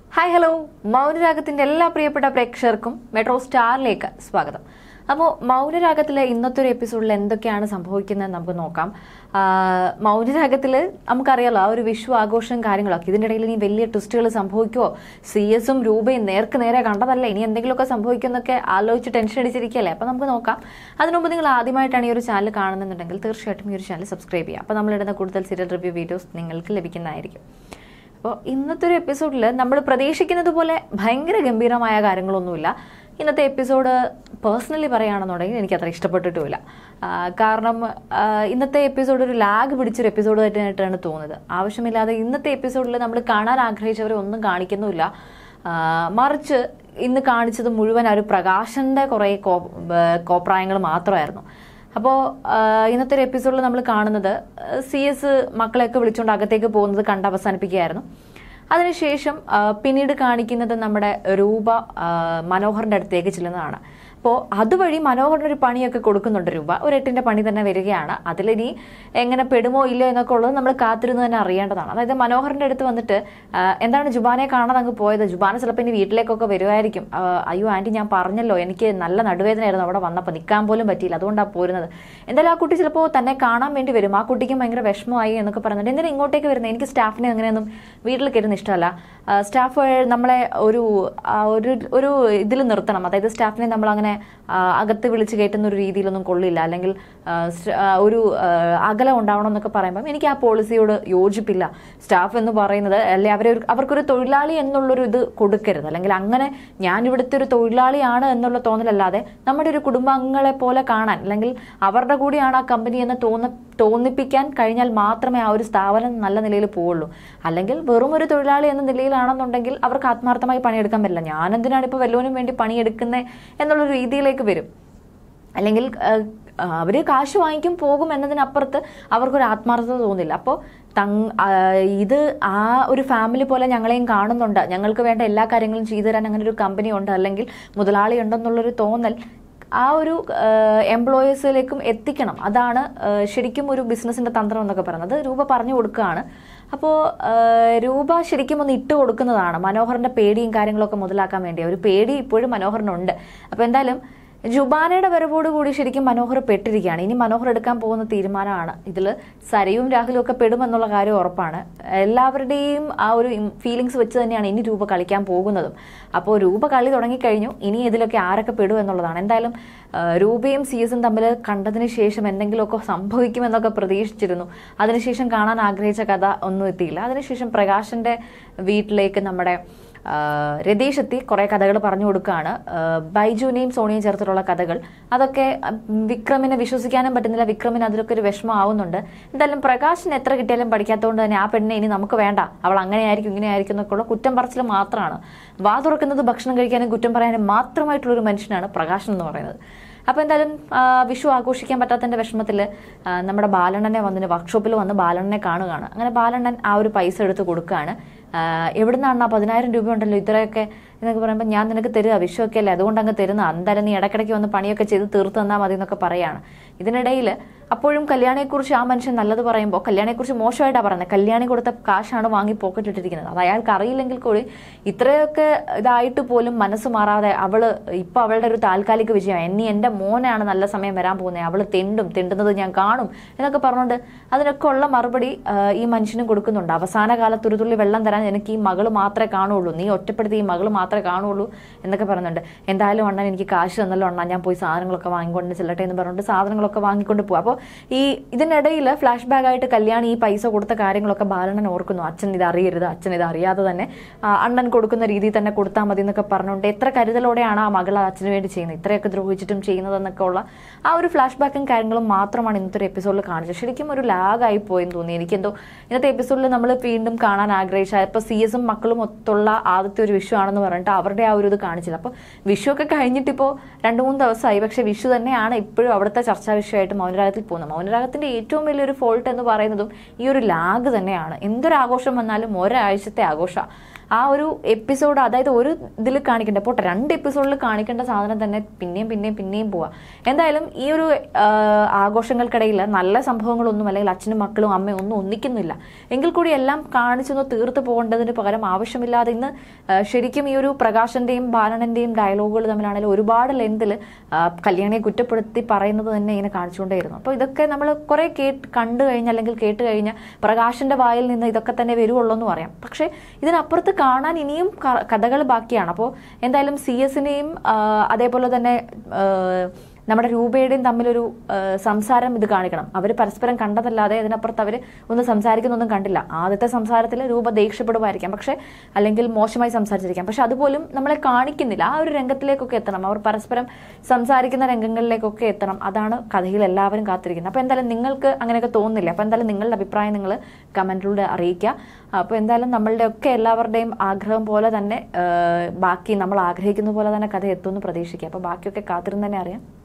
hi hello മൗനരാഗത്തിന്റെ എല്ലാ പ്രിയപ്പെട്ട പ്രേക്ഷകർക്കും മെട്രോ സ്റ്റാറിലേക്ക് സ്വാഗതം അപ്പോൾ മൗനരാഗത്തിലെ ഇന്നത്തെ ഒരു എപ്പിസോഡിൽ എന്തൊക്കെയാണ് സംഭവിക്കുന്നത് നമുക്ക് നോക്കാം ആ, മൗനരാഗത്തിൽ നമുക്കറിയാലോ ആ ഒരു വിഷു ആഘോഷം കാര്യങ്ങളൊക്കെ ഇതിൻ്റെ ഇടയിൽ ഇനി വലിയ ട്വിസ്റ്റുകൾ സംഭവിക്കുമോ സി എസും രൂപയും നേർക്ക് നേരെ കണ്ടതല്ല ഇനി എന്തെങ്കിലുമൊക്കെ സംഭവിക്കുമെന്നൊക്കെ ആലോചിച്ച് ടെൻഷൻ അടിച്ചിരിക്കുകയല്ലേ അപ്പോൾ നമുക്ക് നോക്കാം അതിനുമുമ്പ് നിങ്ങൾ ആദ്യമായിട്ടാണ് ഈ ഒരു ചാനൽ കാണുന്നുണ്ടെങ്കിൽ തീർച്ചയായിട്ടും ഈ ഒരു ചാനൽ സബ്സ്ക്രൈബ് ചെയ്യുക അപ്പോൾ നമ്മളിടുന്ന കൂടുതൽ സീരിയൽ റിവ്യൂ വീഡിയോസ് നിങ്ങൾക്ക് ലഭിക്കുന്നതായിരിക്കും അപ്പോൾ ഇന്നത്തെ ഒരു എപ്പിസോഡിൽ നമ്മൾ പ്രതീക്ഷിക്കുന്നത് പോലെ ഭയങ്കര ഗംഭീരമായ കാര്യങ്ങളൊന്നുമില്ല ഇന്നത്തെ എപ്പിസോഡ് പേഴ്സണലി പറയുകയാണെന്നുണ്ടെങ്കിൽ എനിക്ക് അത്ര ഇഷ്ടപ്പെട്ടിട്ടുമില്ല ആ, കാരണം ആ, ഇന്നത്തെ എപ്പിസോഡ് ഒരു ലാഗ് പിടിച്ചൊരു എപ്പിസോഡ് ആയിട്ടാണ് തോന്നുന്നത് ആവശ്യമില്ലാതെ ഇന്നത്തെ എപ്പിസോഡിൽ നമ്മൾ കാണാൻ ആഗ്രഹിച്ചവരെ ഒന്നും കാണിക്കുന്നുമില്ല ആ, മറിച്ച് ഇന്ന് കാണിച്ചത് മുഴുവൻ ആ ഒരു പ്രകാശന്റെ കുറേ കോ കോപ്രായങ്ങൾ മാത്രമായിരുന്നു അപ്പോൾ ഇന്നത്തെ ഒരു എപ്പിസോഡിൽ നമ്മൾ കാണുന്നത് സി എസ് മക്കളെയൊക്കെ വിളിച്ചുകൊണ്ട് അകത്തേക്ക് പോകുന്നത് കണ്ട് അവസാനിപ്പിക്കുകയായിരുന്നു അതിനുശേഷം ആ, പിന്നീട് കാണിക്കുന്നത് നമ്മുടെ രൂപ ആ, മനോഹറിന്റെ അടുത്തേക്ക് ചെല്ലുന്നതാണ് അപ്പോൾ അതുവഴി മനോഹറിന് ഒരു പണിയൊക്കെ കൊടുക്കുന്നുണ്ട് രൂപ ഒരു എട്ടിന്റെ പണി തന്നെ വരികയാണ് അതിലിനി എങ്ങനെ പെടുമോ ഇല്ലയോ എന്നൊക്കെ ഉള്ളത് നമ്മൾ കാത്തിരുന്ന് തന്നെ അറിയേണ്ടതാണ് അതായത് മനോഹറിന്റെ അടുത്ത് വന്നിട്ട് ആ, എന്താണ് ജുബാനെ കാണാതെ അങ്ങ് പോയത് ജുബാന ചിലപ്പോൾ ഇനി വീട്ടിലേക്കൊക്കെ വരുമായിരിക്കും ആ, അയ്യോ ആന്റി ഞാൻ പറഞ്ഞല്ലോ എനിക്ക് നല്ല നടുവേദനയായിരുന്നു അവിടെ വന്നപ്പോൾ നിൽക്കാൻ പോലും പറ്റിയില്ല അതുകൊണ്ടാണ് പോരുന്നത് എന്തായാലും ആ കുട്ടി ചിലപ്പോൾ തന്നെ കാണാൻ വേണ്ടി വരും ആ കുട്ടിക്കും ഭയങ്കര വിഷമമായി എന്നൊക്കെ പറയുന്നുണ്ട് എന്തിനാ ഇങ്ങോട്ടേക്ക് വരുന്നത് എനിക്ക് സ്റ്റാഫിനെ അങ്ങനെയൊന്നും വീട്ടിൽ കയറുന്ന ഇഷ്ടമല്ല ആ, സ്റ്റാഫ് നമ്മളെ ഒരു ആ, ഒരു ഒരു ഇതിൽ നിർത്തണം അതായത് സ്റ്റാഫിനെ നമ്മൾ അങ്ങനെ ആ, അകത്ത് വിളിച്ച് കയറ്റുന്ന ഒരു രീതിയിലൊന്നും കൊള്ളില്ല അല്ലെങ്കിൽ ആ, സ്റ്റ- ആ, ഒരു ആ, അകലം ഉണ്ടാവണം എന്നൊക്കെ പറയുമ്പം എനിക്ക് ആ പോളിസിയോട് യോജിപ്പില്ല സ്റ്റാഫ് എന്ന് പറയുന്നത് അല്ലെ അവരെ ഒരു- അവർക്കൊരു തൊഴിലാളി എന്നുള്ളൊരു ഇത് കൊടുക്കരുത് അല്ലെങ്കിൽ അങ്ങനെ ഞാൻ ഇവിടുത്തെ ഒരു തൊഴിലാളിയാണ് എന്നുള്ള തോന്നലല്ലാതെ നമ്മുടെ ഒരു കുടുംബാംഗങ്ങളെ പോലെ കാണാൻ അല്ലെങ്കിൽ അവരുടെ കൂടിയാണ് ആ കമ്പനി എന്ന് തോന്ന തോന്നിപ്പിക്കാൻ കഴിഞ്ഞാൽ മാത്രമേ ആ ഒരു സ്ഥാപനം നല്ല നിലയിൽ പോവുള്ളൂ അല്ലെങ്കിൽ വെറും ഒരു തൊഴിലാളി എന്ന നിലയിലാണെന്നുണ്ടെങ്കിൽ അവർക്ക് ആത്മാർത്ഥമായി പണിയെടുക്കാൻ പറ്റില്ല ഞാൻ എന്തിനാണ് ഇപ്പോൾ വല്ലവനും വേണ്ടി പണിയെടുക്കുന്നത് എന്നുള്ള രീതിയിലേക്ക് വരും അല്ലെങ്കിൽ അവർ കാശ് വാങ്ങിക്കും പോകും എന്നതിനപ്പുറത്ത് അവർക്കൊരു ആത്മാർത്ഥത തോന്നില്ല അപ്പോൾ തങ് ആ, ഇത് ആ ഒരു ഫാമിലി പോലെ ഞങ്ങളെയും കാണുന്നുണ്ട് ഞങ്ങൾക്ക് വേണ്ട എല്ലാ കാര്യങ്ങളും ചെയ്തു തരാൻ അങ്ങനെ ഒരു കമ്പനി ഉണ്ട് അല്ലെങ്കിൽ മുതലാളി ഉണ്ടെന്നുള്ളൊരു തോന്നൽ ആ ഒരു എംപ്ലോയീസിലേക്കും എത്തിക്കണം അതാണ് ആ, ശരിക്കും ഒരു ബിസിനസിന്റെ തന്ത്രം എന്നൊക്കെ പറയുന്നത് രൂപ പറഞ്ഞു കൊടുക്കുകയാണ് അപ്പോൾ രൂപ ശരിക്കും ഒന്ന് ഇട്ട് കൊടുക്കുന്നതാണ് മനോഹറിന്റെ പേടിയും കാര്യങ്ങളൊക്കെ മുതലാക്കാൻ വേണ്ടി ഒരു പേടി ഇപ്പോഴും മനോഹറിനുണ്ട് അപ്പോൾ എന്തായാലും ജുബാനയുടെ വരവോട് കൂടി ശരിക്കും മനോഹർ പെട്ടിരിക്കുകയാണ് ഇനി മനോഹർ എടുക്കാൻ പോകുന്ന തീരുമാനമാണ് ഇതിൽ സരയും രാഹുലും ഒക്കെ പെടുമെന്നുള്ള കാര്യം ഉറപ്പാണ് എല്ലാവരുടെയും ആ ഒരു ഫീലിങ്സ് വെച്ച് തന്നെയാണ് ഇനി രൂപ കളിക്കാൻ പോകുന്നതും അപ്പോൾ രൂപ കളി തുടങ്ങിക്കഴിഞ്ഞു ഇനി ഇതിലൊക്കെ ആരൊക്കെ പെടും എന്നുള്ളതാണ് എന്തായാലും ആ, രൂപയും സീസും തമ്മിൽ കണ്ടതിന് ശേഷം എന്തെങ്കിലുമൊക്കെ സംഭവിക്കുമെന്നൊക്കെ പ്രതീക്ഷിച്ചിരുന്നു അതിനുശേഷം കാണാൻ ആഗ്രഹിച്ച കഥ ഒന്നും എത്തിയില്ല അതിനുശേഷം പ്രകാശന്റെ വീട്ടിലേക്ക് നമ്മുടെ ആ, രതീഷ് എത്തി കുറെ കഥകൾ പറഞ്ഞു കൊടുക്കുകയാണ് ആ, ബൈജുവിനെയും സോണിയും ചേർത്തിട്ടുള്ള കഥകൾ അതൊക്കെ ഉം, വിക്രമിനെ വിശ്വസിക്കാനും പറ്റുന്നില്ല വിക്രമിന് അതിലൊക്കെ ഒരു വിഷമം ആവുന്നുണ്ട് എന്തായാലും പ്രകാശിന് എത്ര കിട്ടിയാലും പഠിക്കാത്തതുകൊണ്ട് തന്നെ ആ പെണ്ണിനെ ഇനി നമുക്ക് വേണ്ട അവൾ അങ്ങനെയായിരിക്കും ഇങ്ങനെയായിരിക്കും എന്നൊക്കെ ഉള്ള കുറ്റം പറച്ചിൽ മാത്രമാണ് വാ തുറക്കുന്നത് ഭക്ഷണം കഴിക്കാനും കുറ്റം പറയാനും മാത്രമായിട്ടുള്ള ഒരു മനുഷ്യനാണ് പ്രകാശൻ എന്ന് പറയുന്നത് അപ്പോൾ എന്തായാലും ആ, വിഷു ആഘോഷിക്കാൻ പറ്റാത്തതിന്റെ വിഷമത്തിൽ നമ്മുടെ ബാലണ്ണനെ വന്നിന് വർക്ക്ഷോപ്പിൽ വന്ന് ബാലണ്ണനെ കാണുകയാണ് അങ്ങനെ ബാലണ്ണൻ ആ ഒരു പൈസ എടുത്ത് കൊടുക്കുകയാണ് ആ, എവിടുന്നാണ് ആ പതിനായിരം രൂപ ഉണ്ടല്ലോ ഇത്രയൊക്കെ എന്നൊക്കെ പറയുമ്പോൾ ഞാൻ നിനക്ക് തരിക വിഷുവൊക്കെ അല്ലേ അതുകൊണ്ട് അങ്ങ് തരുന്ന എന്തായാലും നീ ഇടയ്ക്കിടയ്ക്ക് വന്ന് പണിയൊക്കെ ചെയ്ത് തീർത്ത് തന്നാൽ മതി എന്നൊക്കെ പറയാണ് ഇതിനിടയിൽ അപ്പോഴും കല്യാണിയെക്കുറിച്ച് ആ മനുഷ്യൻ നല്ലത് പറയുമ്പോൾ കല്യാണിയെക്കുറിച്ച് മോശമായിട്ടാണ് പറയുന്നത് കല്യാണി കൊടുത്ത കാശാണ് വാങ്ങി പോക്കറ്റ് ഇട്ടിരിക്കുന്നത് അത് അയാൾക്ക് അറിയില്ലെങ്കിൽ കൂടി ഇത്രയൊക്കെ ഇതായിട്ട് പോലും മനസ്സ് മാറാതെ അവള് ഇപ്പൊ അവളുടെ ഒരു താൽക്കാലിക വിജയം എന്നെ എന്റെ മോനാണ് നല്ല സമയം വരാൻ പോകുന്നത് അവള് തെണ്ടും തെണ്ടുന്നത് ഞാൻ കാണും എന്നൊക്കെ പറഞ്ഞുകൊണ്ട് അതിനൊക്കെ ഉള്ള മറുപടി ആ, ഈ മനുഷ്യനും കൊടുക്കുന്നുണ്ട് അവസാന കാലത്ത് ഒരു തുള്ളി വെള്ളം തരാൻ എനിക്ക് ഈ മകള് മാത്രമേ കാണുള്ളൂ നീ ഒറ്റപ്പെടുത്തി ഈ മകള് മാത്രമേ കാണുള്ളൂ എന്നൊക്കെ പറയുന്നുണ്ട് എന്തായാലും അണ്ണൻ എനിക്ക് കാശ് തന്നല്ലോ അണ്ണാ ഞാൻ പോയി സാധനങ്ങളൊക്കെ വാങ്ങിക്കൊണ്ട് ചെല്ലട്ടെ എന്ന് പറഞ്ഞുകൊണ്ട് സാധനങ്ങളൊക്കെ വാങ്ങിക്കൊണ്ട് പോകും അപ്പോൾ ഈ ഇതിനിടയിൽ ഫ്ലാഷ് ബാക്ക് ആയിട്ട് കല്യാണി ഈ പൈസ കൊടുത്ത കാര്യങ്ങളൊക്കെ ബാലണ്ണൻ ഓർക്കുന്നു അച്ഛൻ ഇത് അറിയരുത് അച്ഛൻ ഇത് അറിയാതെ തന്നെ ആ, അണ്ണൻ കൊടുക്കുന്ന രീതിയിൽ തന്നെ കൊടുത്താൽ മതി എന്നൊക്കെ പറഞ്ഞുകൊണ്ട് എത്ര കരുതലോടെയാണ് ആ മകൾ അച്ഛന് വേണ്ടി ചെയ്യുന്നത് ഇത്രയൊക്കെ ദ്രോഹിച്ചിട്ടും ചെയ്യുന്നതെന്നൊക്കെ ഉള്ള ആ ഒരു ഫ്ലാഷ് ബാക്കും കാര്യങ്ങളും മാത്രമാണ് ഇന്നത്തെ ഒരു എപ്പിസോഡിൽ കാണിച്ചത് ശരിക്കും ഒരു ലാഗായി പോയെന്ന് തോന്നി എനിക്കെന്തോ ഇന്നത്തെ എപ്പിസോഡിൽ നമ്മൾ വീണ്ടും കാണാൻ ആഗ്രഹിച്ച ഇപ്പൊ സി എസും മക്കളും ഒത്തുള്ള ആദ്യത്തെ ഒരു വിഷു ആണെന്ന് പറഞ്ഞിട്ട് അവരുടെ ആ ഒരു ഇത് കാണിച്ചില്ല അപ്പോൾ വിഷു ഒക്കെ കഴിഞ്ഞിട്ടിപ്പോൾ രണ്ട് മൂന്ന് ദിവസമായി പക്ഷെ വിഷു തന്നെയാണ് ഇപ്പോഴും അവിടുത്തെ ചർച്ചാ വിഷയമായിട്ട് മൗനരാഗത്തിൽ പോകുന്നത് മൗനരാഗത്തിന്റെ ഏറ്റവും വലിയൊരു ഫോൾട്ട് എന്ന് പറയുന്നതും ഈ ഒരു ലാഗ് തന്നെയാണ് എന്തൊരു ആഘോഷം വന്നാലും ഒരാഴ്ചത്തെ ആഘോഷമാണ് ആ ഒരു എപ്പിസോഡ് അതായത് ഒരു ഇതിൽ കാണിക്കേണ്ട പോട്ടെ രണ്ട് എപ്പിസോഡിൽ കാണിക്കേണ്ട സാധനം തന്നെ പിന്നെയും പിന്നെയും പിന്നെയും പോവാം എന്തായാലും ഈ ഒരു ആ, ആഘോഷങ്ങൾക്കിടയിൽ നല്ല സംഭവങ്ങളൊന്നും അല്ലെങ്കിൽ അച്ഛനും മക്കളും അമ്മയും ഒന്നും ഒന്നിക്കുന്നില്ല എങ്കിൽ കൂടി എല്ലാം കാണിച്ചൊന്ന് തീർത്ത് പോകേണ്ടതിന് പകരം ആവശ്യമില്ലാതെ ഇന്ന് ആ, ശരിക്കും ഈ ഒരു പ്രകാശന്റെയും ബാലനന്റെയും ഡയലോഗുകൾ തമ്മിലാണെങ്കിലും ഒരുപാട് ലെങ്തിൽ കല്യാണിയെ കുറ്റപ്പെടുത്തി പറയുന്നത് തന്നെ ഇങ്ങനെ കാണിച്ചുകൊണ്ടേയിരുന്നു അപ്പോൾ ഇതൊക്കെ നമ്മൾ കുറെ കേട്ട് കണ്ടു കഴിഞ്ഞാൽ അല്ലെങ്കിൽ കേട്ട് കഴിഞ്ഞാൽ പ്രകാശന്റെ വായിൽ നിന്ന് ഇതൊക്കെ തന്നെ വരുവുള്ളൂ എന്ന് പറയാം പക്ഷേ ഇതിനപ്പുറത്ത് കാണാൻ ഇനിയും ക- കഥകൾ ബാക്കിയാണ് അപ്പോൾ എന്തായാലും സി എസിനെയും അതേപോലെ തന്നെ ആ, നമ്മുടെ രൂപയുടെയും തമ്മിലൊരു ആ, സംസാരം ഇത് കാണിക്കണം അവർ പരസ്പരം കണ്ടതല്ലാതെ അതിനപ്പുറത്ത് അവർ ഒന്ന് സംസാരിക്കുന്നൊന്നും കണ്ടില്ല ആദ്യത്തെ സംസാരത്തിൽ രൂപ ദേഷ്യപ്പെടുമായിരിക്കാം പക്ഷെ അല്ലെങ്കിൽ മോശമായി സംസാരിച്ചിരിക്കാം പക്ഷെ അതുപോലും നമ്മളെ കാണിക്കുന്നില്ല ആ ഒരു രംഗത്തിലേക്കൊക്കെ എത്തണം അവർ പരസ്പരം സംസാരിക്കുന്ന രംഗങ്ങളിലേക്കൊക്കെ എത്തണം അതാണ് കഥയിൽ എല്ലാവരും കാത്തിരിക്കുന്നത് അപ്പോൾ എന്തായാലും നിങ്ങൾക്ക് അങ്ങനെയൊക്കെ തോന്നുന്നില്ല അപ്പോൾ എന്തായാലും നിങ്ങളുടെ അഭിപ്രായം നിങ്ങൾ കമൻറ്റിലൂടെ അറിയിക്കുക അപ്പോൾ എന്തായാലും നമ്മളുടെ ഒക്കെ എല്ലാവരുടെയും ആഗ്രഹം പോലെ തന്നെ ആ, ബാക്കി നമ്മൾ ആഗ്രഹിക്കുന്ന പോലെ തന്നെ കഥ എത്തുമെന്ന് പ്രതീക്ഷിക്കുക അപ്പോൾ ബാക്കിയൊക്കെ കാത്തിരുന്ന് തന്നെ അറിയാം